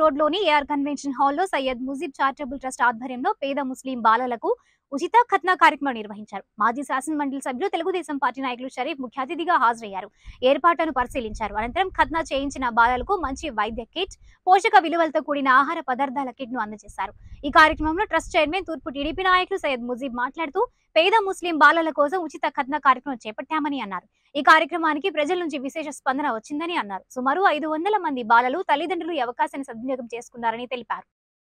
రోడ్లోని AR convention హాల్లో Syed Mujeeb charitable trust ఆధ్వర్యంలో పేద ముస్లిం బాలలకు ఉచిత ఖత్నా కార్యక్రమం నిర్వహించారు మాజీ శాసన మండలి సభ్యులు తెలుగుదేశం పార్టీ నాయకులు షరీఫ్ ముఖ్య అతిథిగా హాజరయ్యారు ఏర్పాట్లను పరిశీలించారు అనంతరం ఖత్నా చేయించిన బాలలకు మంచి వైద్య కిట్ పోషక విలువలతో కూడిన ఆహార పదార్థాల కిట్ ను అందజేశారు ఈ కార్యక్రమంలో ట్రస్ట్ చైర్మన్ తూర్పు టీడీపీ నాయకులు సయ్యద్ ముజీబ్ మాట్లాడుతూ పేద ముస్లిం బాలల కోసం ఉచిత ఖత్నా కార్యక్రమం చేపట్టామని అన్నారు ఈ కార్యక్రమానికి ప్రజల నుంచి విశేష స్పందన వచ్చిందని అన్నారు సుమారు ఐదు వందల మంది బాలలు తల్లిదండ్రులు ఈ అవకాశాన్ని సద్వినియోగం చేసుకున్నారని తెలిపారు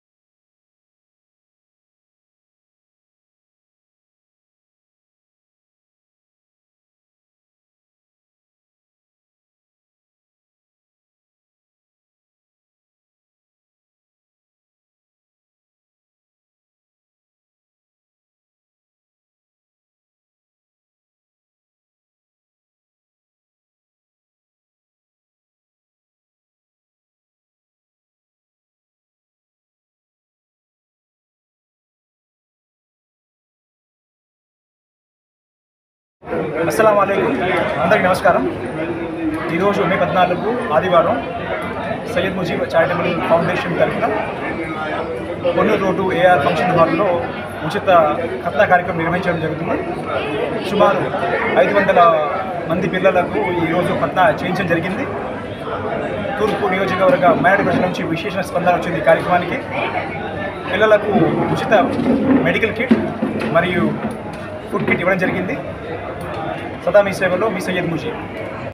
అస్సలం అయికం అందరికీ నమస్కారం ఈరోజు మే పద్నాలుగు ఆదివారం సయ్యద్ ముజీబ్ చారిటబుల్ ఫౌండేషన్ తరఫున పొన్నూరు రోడ్డు ఏఆర్ ఫంక్షన్ హాల్లో ఉచిత ఖత్నా కార్యక్రమం నిర్వహించడం జరుగుతుంది సుమారు ఐదు వందల మంది పిల్లలకు ఈరోజు ఖత్నా చేయించడం జరిగింది తూర్పు నియోజకవర్గ మైనార్టీ ప్రజల నుంచి విశేష స్పందన వచ్చింది ఈ కార్యక్రమానికి పిల్లలకు ఉచిత మెడికల్ కిట్ మరియు ఫుడ్ కిట్ ఇవ్వడం జరిగింది సదా మీ సేవలో మీ సయ్యద్ ముజీబ్